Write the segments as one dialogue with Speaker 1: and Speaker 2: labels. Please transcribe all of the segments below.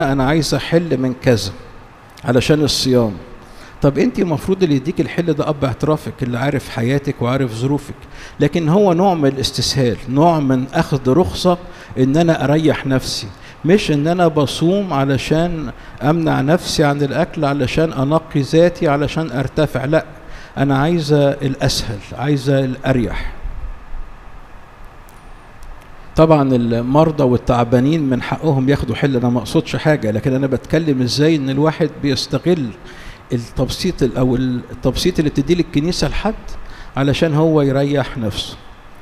Speaker 1: انا عايز احل من كذا علشان الصيام طب انت المفروض اللي يديك الحل ده اب اعترافك اللي عارف حياتك وعارف ظروفك لكن هو نوع من الاستسهال نوع من اخذ رخصه ان انا اريح نفسي مش ان انا بصوم علشان امنع نفسي عن الاكل علشان انقي ذاتي علشان ارتفع لا انا عايزه الاسهل عايزه الاريح طبعا المرضى والتعبانين من حقهم ياخدوا حل انا ما اقصدش حاجه لكن انا بتكلم ازاي ان الواحد بيستغل التبسيط او التبسيط اللي بتديه للكنيسه لحد علشان هو يريح نفسه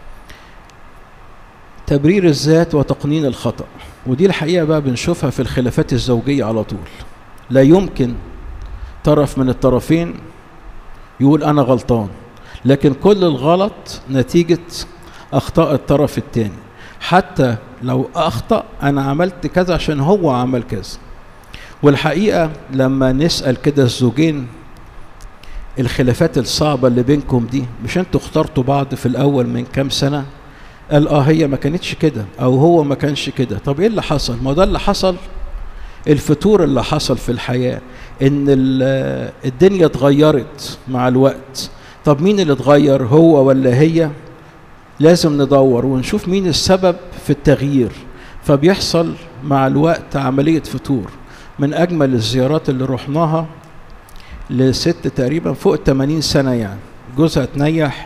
Speaker 1: تبرير الذات وتقنين الخطأ ودي الحقيقة بقى بنشوفها في الخلافات الزوجية على طول لا يمكن طرف من الطرفين يقول أنا غلطان لكن كل الغلط نتيجة أخطاء الطرف الثاني حتى لو أخطأ أنا عملت كذا عشان هو عمل كذا والحقيقة لما نسأل كده الزوجين الخلافات الصعبة اللي بينكم دي مش انتوا اخترتوا بعض في الأول من كام سنة قال اه هي ما كانتش كده او هو ما كانش كده طب ايه اللي حصل ما ده اللي حصل الفتور اللي حصل في الحياة ان الدنيا اتغيرت مع الوقت طب مين اللي اتغير هو ولا هي لازم ندور ونشوف مين السبب في التغيير فبيحصل مع الوقت عملية فتور من أجمل الزيارات اللي رحناها لست تقريبا فوق 80 سنة يعني جوزها اتنيح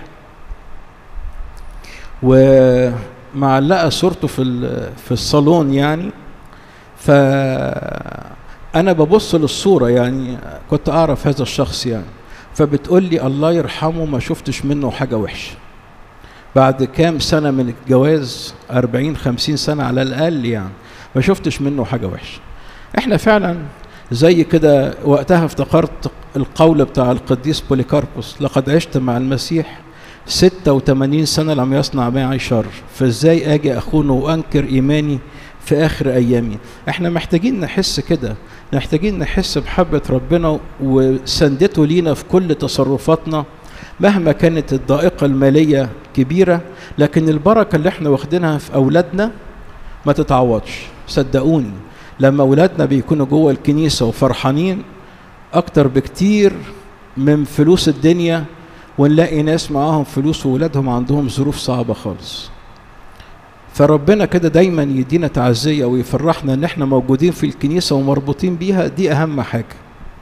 Speaker 1: ومعلقة صورته في في الصالون يعني ف أنا ببص للصورة يعني كنت أعرف هذا الشخص يعني فبتقول لي الله يرحمه ما شفتش منه حاجة وحشة بعد كام سنة من الجواز 40 50 سنة على الأقل يعني ما شفتش منه حاجة وحشة احنا فعلا زي كده وقتها افتكرت القول بتاع القديس بوليكاربوس لقد عشت مع المسيح 86 سنة لم يصنع معي شر فازاي اجي اخونه وانكر ايماني في اخر ايامي احنا محتاجين نحس كده محتاجين نحس بحبة ربنا وسندته لينا في كل تصرفاتنا مهما كانت الضائقة المالية كبيرة لكن البركة اللي احنا واخدينها في أولادنا ما تتعوضش صدقوني لما أولادنا بيكونوا جوه الكنيسة وفرحانين أكتر بكتير من فلوس الدنيا ونلاقي ناس معاهم فلوس وولادهم عندهم ظروف صعبة خالص فربنا كده دايما يدينا تعزية ويفرحنا ان احنا موجودين في الكنيسة ومربوطين بيها دي اهم حاجة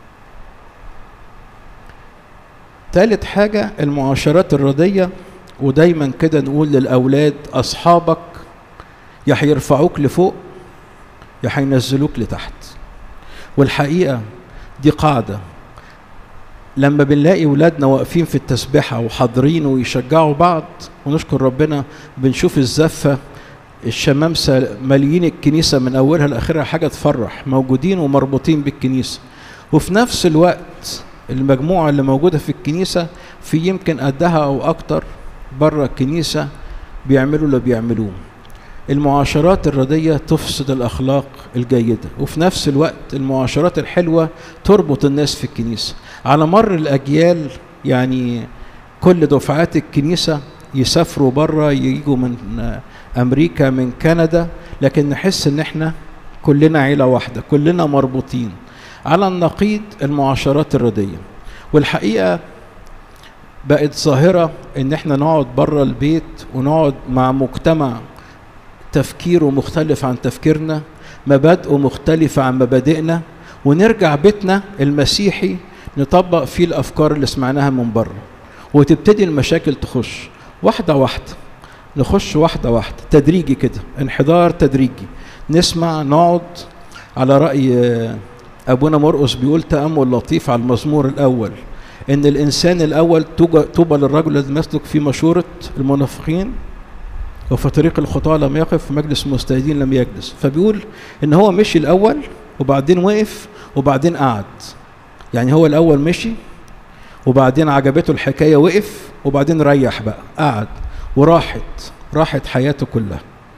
Speaker 1: تالت حاجة المعاشرات الردية ودايما كده نقول للأولاد أصحابك يا هيرفعوك لفوق يا هينزلوك لتحت والحقيقة دي قاعدة لما بنلاقي ولادنا واقفين في التسبيحة وحاضرين ويشجعوا بعض ونشكر ربنا بنشوف الزفة الشمامسة ماليين الكنيسة من أولها لآخرها حاجة تفرح موجودين ومربوطين بالكنيسة وفي نفس الوقت المجموعة اللي موجودة في الكنيسة في يمكن قدها أو أكتر بره الكنيسة بيعملوا اللي بيعملوه المعاشرات الردية تفسد الأخلاق الجيدة وفي نفس الوقت المعاشرات الحلوة تربط الناس في الكنيسة على مر الأجيال يعني كل دفعات الكنيسة يسافروا بره يجوا من أمريكا من كندا لكن نحس إن إحنا كلنا عيلة واحدة كلنا مربوطين على النقيض المعاشرات الردية والحقيقة بقت ظاهرة إن إحنا نقعد بره البيت ونقعد مع مجتمع تفكيره مختلف عن تفكيرنا مبادئه مختلفة عن مبادئنا ونرجع بيتنا المسيحي نطبق فيه الأفكار اللي سمعناها من بره وتبتدي المشاكل تخش واحدة واحدة نخش واحدة واحدة تدريجي كده انحدار تدريجي نسمع نقعد على رأي أبونا مرقس بيقول تأمل لطيف على المزمور الأول إن الإنسان الأول طوبى للرجل الذي يسلك في مشورة المنافقين وفي طريق الخطاة لم يقف في مجلس المستهدين لم يجلس فبيقول ان هو مشي الاول وبعدين وقف وبعدين قعد يعني هو الاول مشي وبعدين عجبته الحكايه وقف وبعدين ريح بقى قعد وراحت راحت حياته كلها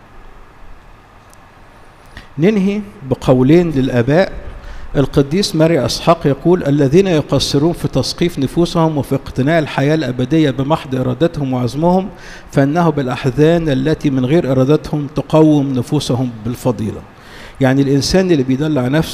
Speaker 1: ننهي بقولين للاباء القديس ماري اسحاق يقول الذين يقصرون في تثقيف نفوسهم وفي اقتناء الحياه الابديه بمحض ارادتهم وعزمهم فانه بالاحزان التي من غير ارادتهم تقوم نفوسهم بالفضيله. يعني الإنسان اللي بيدلع نفسه